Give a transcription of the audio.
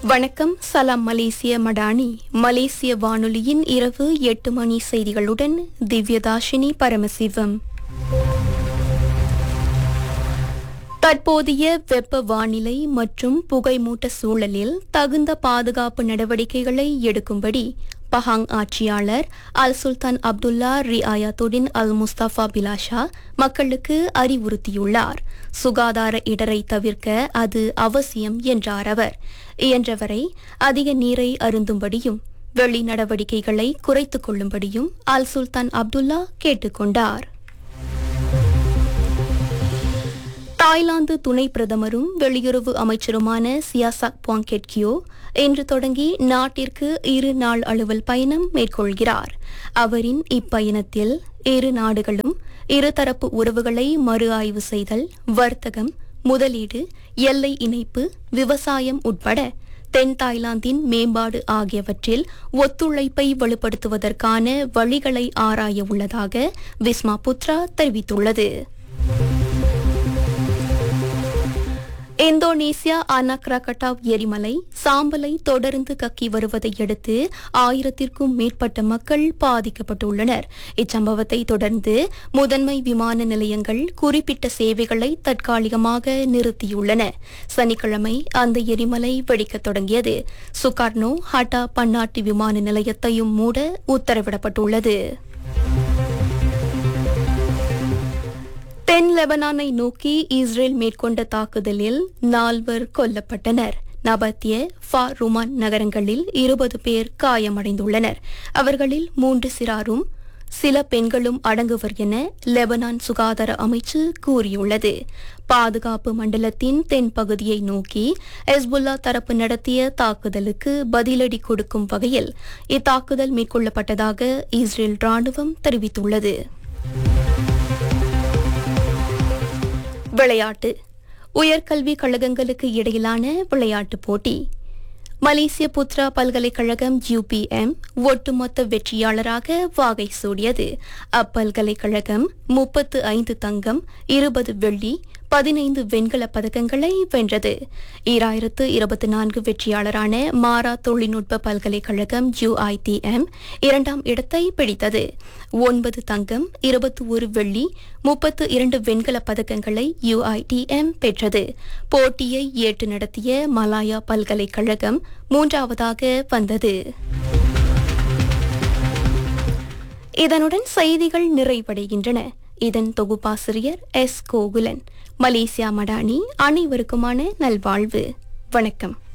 வணக்கம் சலாம் மலேசிய மடானி மலேசிய வானொலியின் இரவு எட்டு மணி செய்திகளுடன் திவ்யதாஷினி பரமசிவம் தற்போதைய வெப்ப வானிலை மற்றும் புகைமூட்ட சூழலில் தகுந்த பாதுகாப்பு நடவடிக்கைகளை எடுக்கும்படி பஹாங் ஆட்சியாளர் அல் சுல்தான் அப்துல்லா ரியாயத்துடின் அல் முஸ்தபா பிலாஷா மக்களுக்கு அறிவுறுத்தியுள்ளார் சுகாதார இடரை தவிர்க்க அது அவசியம் என்றார் அவர் இயன்றவரை அதிக நீரை அருந்தும்படியும் வெளி நடவடிக்கைகளை குறைத்துக் கொள்ளும்படியும் அல் சுல்தான் அப்துல்லா கேட்டுக்கொண்டார் தாய்லாந்து துணை பிரதமரும் வெளியுறவு அமைச்சருமான சியாசாக் பாங்கெட்கியோ இன்று தொடங்கி நாட்டிற்கு இரு நாள் அலுவல் பயணம் மேற்கொள்கிறார் அவரின் இப்பயணத்தில் இரு நாடுகளும் இருதரப்பு உறவுகளை மறு ஆய்வு செய்தல் வர்த்தகம் முதலீடு எல்லை இணைப்பு விவசாயம் உட்பட தென் தாய்லாந்தின் மேம்பாடு ஆகியவற்றில் ஒத்துழைப்பை வலுப்படுத்துவதற்கான வழிகளை ஆராய உள்ளதாக விஸ்மா புத்ரா தெரிவித்துள்ளது இந்தோனேசியா அனக்ரகட்டாவ் எரிமலை சாம்பலை தொடர்ந்து கக்கி வருவதை அடுத்து ஆயிரத்திற்கும் மேற்பட்ட மக்கள் பாதிக்கப்பட்டுள்ளனர் இச்சம்பவத்தை தொடர்ந்து முதன்மை விமான நிலையங்கள் குறிப்பிட்ட சேவைகளை தற்காலிகமாக நிறுத்தியுள்ளன சனிக்கிழமை அந்த எரிமலை வெடிக்கத் தொடங்கியது சுகார்னோ ஹட்டா பன்னாட்டு விமான நிலையத்தையும் மூட உத்தரவிடப்பட்டுள்ளது தென் லெபனானை நோக்கி இஸ்ரேல் மேற்கொண்ட தாக்குதலில் நால்வர் கொல்லப்பட்டனர் நபத்திய ஃபா ருமான் நகரங்களில் இருபது பேர் காயமடைந்துள்ளனர் அவர்களில் மூன்று சிறாரும் சில பெண்களும் அடங்குவர் என லெபனான் சுகாதார அமைச்சு கூறியுள்ளது பாதுகாப்பு மண்டலத்தின் தென் பகுதியை நோக்கி ஹெஸ்புல்லா தரப்பு நடத்திய தாக்குதலுக்கு பதிலடி கொடுக்கும் வகையில் இத்தாக்குதல் மேற்கொள்ளப்பட்டதாக இஸ்ரேல் ராணுவம் தெரிவித்துள்ளது விளையாட்டு உயர்கல்வி கழகங்களுக்கு இடையிலான விளையாட்டுப் போட்டி மலேசிய புத்ரா பல்கலைக்கழகம் யூபிஎம் ஒட்டுமொத்த வெற்றியாளராக வாகை சூடியது அப்பல்கலைக்கழகம் முப்பத்து ஐந்து தங்கம் இருபது வெள்ளி பதினைந்து வெண்கலப் பதக்கங்களை வென்றது ஈராயிரத்து இருபத்தி நான்கு வெற்றியாளரான மாரா தொழில்நுட்ப பல்கலைக்கழகம் யுஐடிஎம் இரண்டாம் இடத்தை பிடித்தது ஒன்பது தங்கம் இருபத்தி ஒரு வெள்ளி முப்பத்து இரண்டு வெண்கலப் பதக்கங்களை யுஐடிஎம் பெற்றது போட்டியை ஏற்று நடத்திய மலாயா பல்கலைக்கழகம் மூன்றாவதாக வந்தது இதனுடன் செய்திகள் நிறைவடைகின்றன இதன் தொகுப்பாசிரியர் எஸ் கோகுலன் மலேசியா மடானி அனைவருக்குமான நல்வாழ்வு வணக்கம்